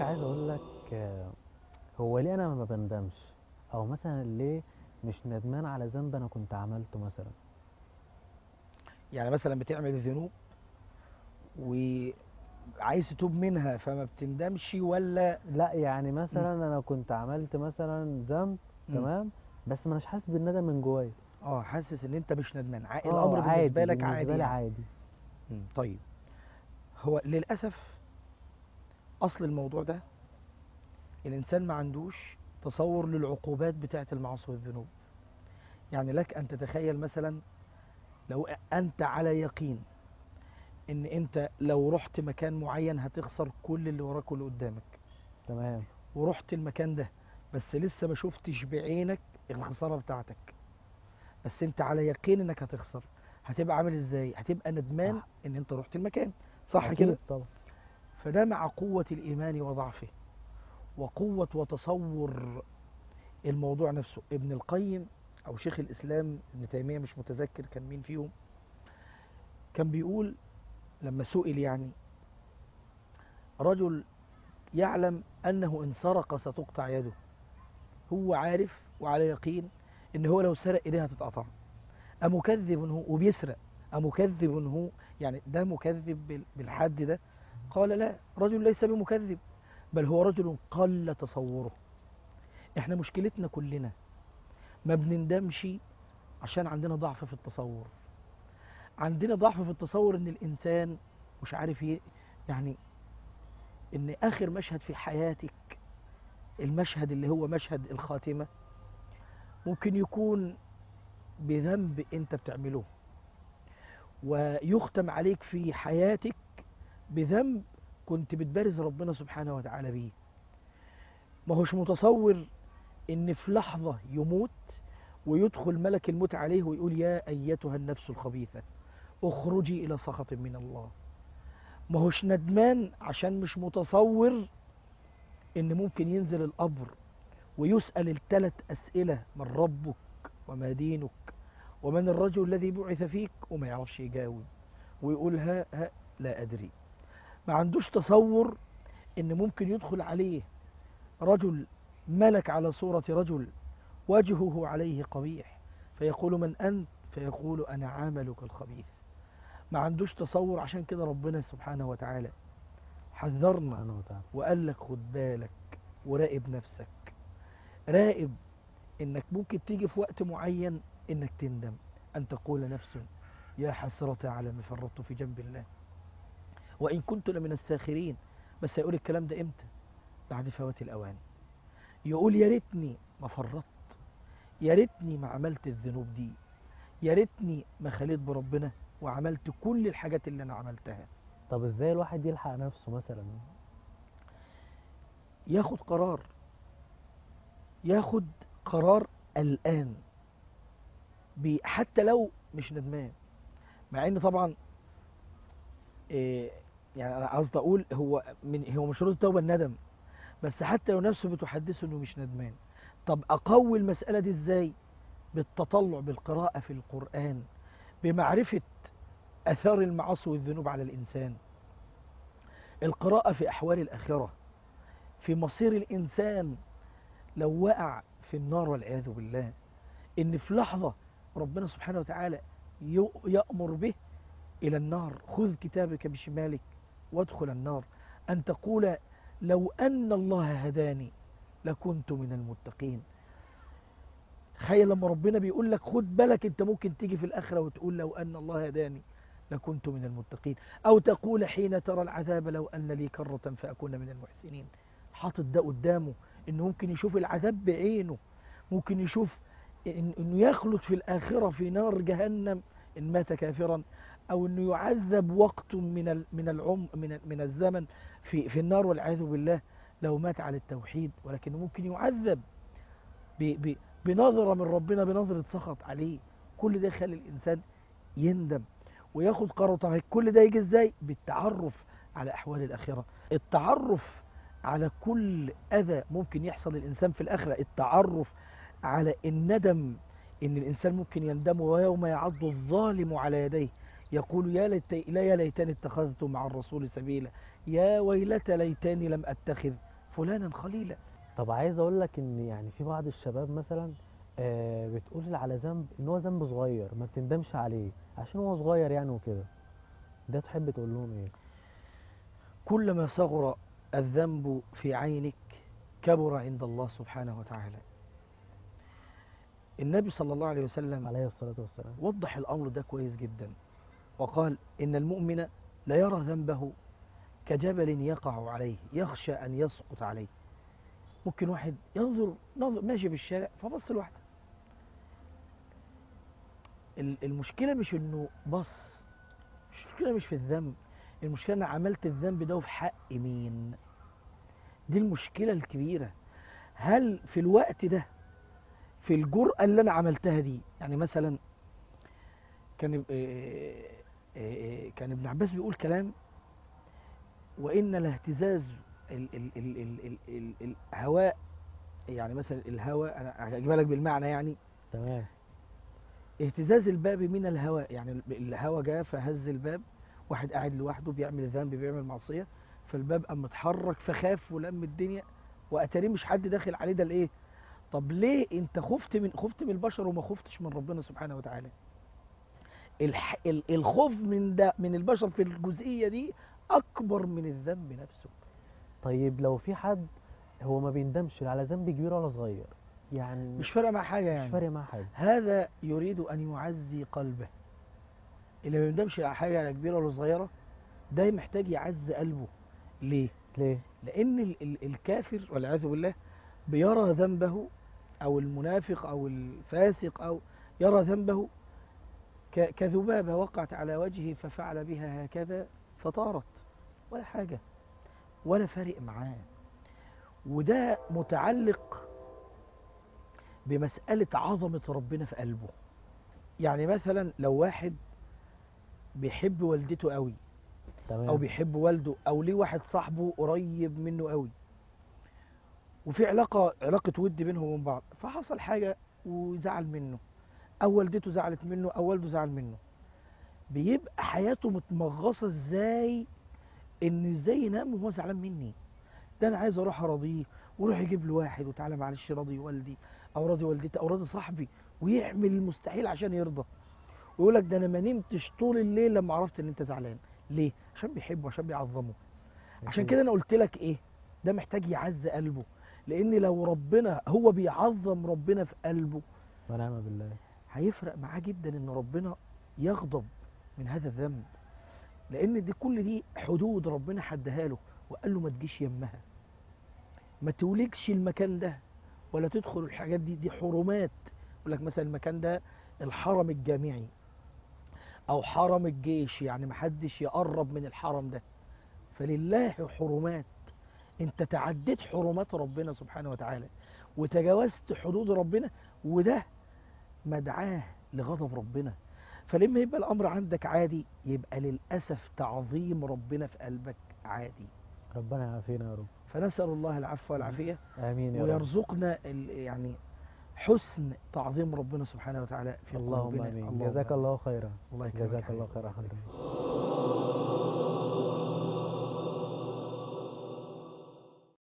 عايز اقول لك آه، هو ليه انا ما بندمش او مثلا ليه مش ندمان على ذنب انا كنت عملته مثلا يعني مثلا بتعمل ذنوب وعايز تتوب منها فما بتندمش ولا لا يعني مثلا انا كنت عملت مثلا ذنب مم. تمام بس ما اناش حاسس بالندم من جوايا اه حاسس ان انت مش ندمان ع- آه، الامر بالنسبه لك بالنسبه عادي لي يعني. عادي مم. طيب هو للاسف اصل الموضوع ده الانسان ما عندوش تصور للعقوبات بتاعه المعاصي والذنوب يعني لك ان تتخيل مثلا لو انت على يقين ان انت لو رحت مكان معين هتخسر كل اللي وراك واللي قدامك تمام ورحت المكان ده بس لسه ما شفتش بعينك الخسارة بتاعتك بس انت على يقين انك هتخسر هتبقى عامل ازاي هتبقى ندمان صح. ان انت رحت المكان صح أكيد كده طبعا فده مع قوة الإيمان وضعفه وقوة وتصور الموضوع نفسه ابن القيم أو شيخ الإسلام ابن تيمية مش متذكر كان مين فيهم كان بيقول لما سئل يعني رجل يعلم أنه إن سرق ستقطع يده هو عارف وعلى يقين إن هو لو سرق إيديه هتتقطع أمكذب هو وبيسرق أمكذب هو يعني ده مكذب بال- بالحد ده قال لا رجل ليس بمكذب بل هو رجل قل تصوره احنا مشكلتنا كلنا ما بنندمش عشان عندنا ضعف في التصور عندنا ضعف في التصور ان الانسان مش عارف ي... يعني ان اخر مشهد في حياتك المشهد اللي هو مشهد الخاتمة ممكن يكون بذنب انت بتعمله ويختم عليك في حياتك بذنب كنت بتبارز ربنا سبحانه وتعالى بيه ما هوش متصور ان في لحظة يموت ويدخل ملك الموت عليه ويقول يا ايتها النفس الخبيثة اخرجي الى سخط من الله ما هوش ندمان عشان مش متصور ان ممكن ينزل القبر ويسأل الثلاث اسئلة من ربك وما دينك ومن الرجل الذي بعث فيك وما يعرفش يجاوب ويقول ها ها لا ادري ما عندوش تصور ان ممكن يدخل عليه رجل ملك على صورة رجل وجهه عليه قبيح فيقول من أنت فيقول أنا عاملك الخبيث ما عندوش تصور عشان كده ربنا سبحانه وتعالى حذرنا سبحانه وتعالى وقال لك خد بالك وراقب نفسك راقب انك ممكن تيجي في وقت معين انك تندم ان تقول نفس يا حسرة على ما فرطت في جنب الله وان كنت لمن الساخرين بس هيقول الكلام ده امتى بعد فوات الاوان يقول يا ريتني ما فرطت يا ريتني ما عملت الذنوب دي يا ريتني ما خليت بربنا وعملت كل الحاجات اللي انا عملتها طب ازاي الواحد يلحق نفسه مثلا ياخد قرار ياخد قرار الآن بي- حتى لو مش ندمان مع ان طبعا إيه يعني انا قصدي اقول هو من هو مش شروط التوبه الندم بس حتى لو نفسه بتحدثه انه مش ندمان طب اقوي المساله دي ازاي بالتطلع بالقراءه في القران بمعرفه اثار المعاصي والذنوب على الانسان القراءه في احوال الاخره في مصير الإنسان لو وقع في النار والعياذ بالله إن في لحظة ربنا سبحانه وتعالى يو- يأمر به إلى النار خذ كتابك بشمالك وادخل النار أن تقول لو أن الله هداني لكنت من المتقين تخيل لما ربنا بيقول لك خد بالك انت ممكن تيجي في الآخرة وتقول لو أن الله هداني لكنت من المتقين أو تقول حين ترى العذاب لو أن لي كرة فأكون من المحسنين حاطط ده قدامه انه ممكن يشوف العذاب بعينه ممكن يشوف إن انه يخلد في الاخره في نار جهنم ان مات كافرا او انه يعذب وقت من ال- من العم من ال- من الزمن في في النار والعياذ بالله لو مات على التوحيد ولكنه ممكن يعذب ب- ب- بنظره من ربنا بنظره سخط عليه كل ده يخلي الانسان يندم وياخد قرار طب كل ده يجي ازاي بالتعرف على احوال الاخره التعرف على كل أذى ممكن يحصل للإنسان في الآخرة التعرف على الندم إن الإنسان ممكن يندم ويوم يعض الظالم على يديه يقول يا ليت لا يا ليتني اتخذت مع الرسول سبيلا يا ويلتى ليتني لم أتخذ فلانا خليلا طب عايز اقول لك ان يعني في بعض الشباب مثلا آه بتقول على ذنب ان هو ذنب صغير ما بتندمش عليه عشان هو صغير يعني وكده ده تحب تقول لهم ايه كلما صغر الذنب في عينك كبر عند الله سبحانه وتعالى النبي صلى الله عليه وسلم عليه الصلاة والسلام وضح الأمر ده كويس جدا وقال إن المؤمن لا يرى ذنبه كجبل يقع عليه يخشى أن يسقط عليه ممكن واحد ينظر نظر ماشي في الشارع فبص لواحدة ال- المشكلة مش إنه بص مش المشكلة مش في الذنب المشكلة أنا عملت الذنب ده وفي حق مين دي المشكلة الكبيرة هل في الوقت ده في الجرأة اللي أنا عملتها دي يعني مثلا كان آه، آه، كان ابن عباس بيقول كلام وإن الاهتزاز ال ال ال ال ال ال الهواء يعني مثلا الهواء أنا هجيبها لك بالمعنى يعني تمام اهتزاز الباب من الهواء يعني ال- الهواء جاء فهز الباب واحد قاعد لوحده بيعمل ذنب بيعمل معصية فالباب قام متحرك فخاف ولم الدنيا واتاريه مش حد داخل عليه ده الايه طب ليه انت خفت من خفت من البشر وما خفتش من ربنا سبحانه وتعالى الح... ال- الخوف من ده من البشر في الجزئية دي اكبر من الذنب نفسه طيب لو في حد هو ما بيندمش لا على ذنب كبير ولا صغير يعني مش فارقه مع حاجة مش يعني فارق معاه حاجة هذا يريد أن يعزي قلبه اللي ما يندمش على حاجة لا كبيرة ولا صغيرة ده محتاج يعزي قلبه ليه؟ ليه لأن ال- ال- الكافر والعياذ بالله بيرى ذنبه أو المنافق أو الفاسق أو يرى ذنبه ك- كذبابة وقعت على وجهه ففعل بها هكذا فطارت ولا حاجة ولا فارق معاه وده متعلق بمسألة عظمة ربنا في قلبه يعني مثلا لو واحد بيحب والدته قوي تمام او بيحب والده او ليه واحد صاحبه قريب منه قوي وفي علاقة علاقة ود بينهم وبين بعض فحصل حاجة وزعل منه او والدته زعلت منه او والده زعل منه بيبقى حياته متمغصة ازاي ان ازاي ينام وهو زعلان مني ده انا عايز اروح اراضيه وروح يجيب له واحد وتعالى معلش راضي والدي او راضي والدتي او راضي صاحبي ويعمل المستحيل عشان يرضى ويقول لك ده انا ما نمتش طول الليل لما عرفت ان انت زعلان ليه عشان بيحبه عشان بيعظمه عشان أكيد. كده انا قلت لك ايه ده محتاج يعز قلبه لان لو ربنا هو بيعظم ربنا في قلبه ونعم بالله هيفرق معاه جدا ان ربنا يغضب من هذا الذنب لان دي كل دي حدود ربنا حدها له وقال له ما تجيش يمها ما تولجش المكان ده ولا تدخل الحاجات دي دي حرمات يقول لك مثلا المكان ده الحرم الجامعي او حرم الجيش يعني محدش يقرب من الحرم ده فلله حرمات انت تعديت حرمات ربنا سبحانه وتعالى وتجاوزت حدود ربنا وده مدعاه لغضب ربنا فلما يبقى الامر عندك عادي يبقى للاسف تعظيم ربنا في قلبك عادي ربنا يعافينا يا رب فنسال الله العفو والعافيه امين يا رب ويرزقنا ال- يعني حسن تعظيم ربنا سبحانه وتعالى في اللهم قلوبنا امين اللهم جزاك آمين. الله خيرا الله يكرمك جزاك حبيبي. الله خيرا حضرتك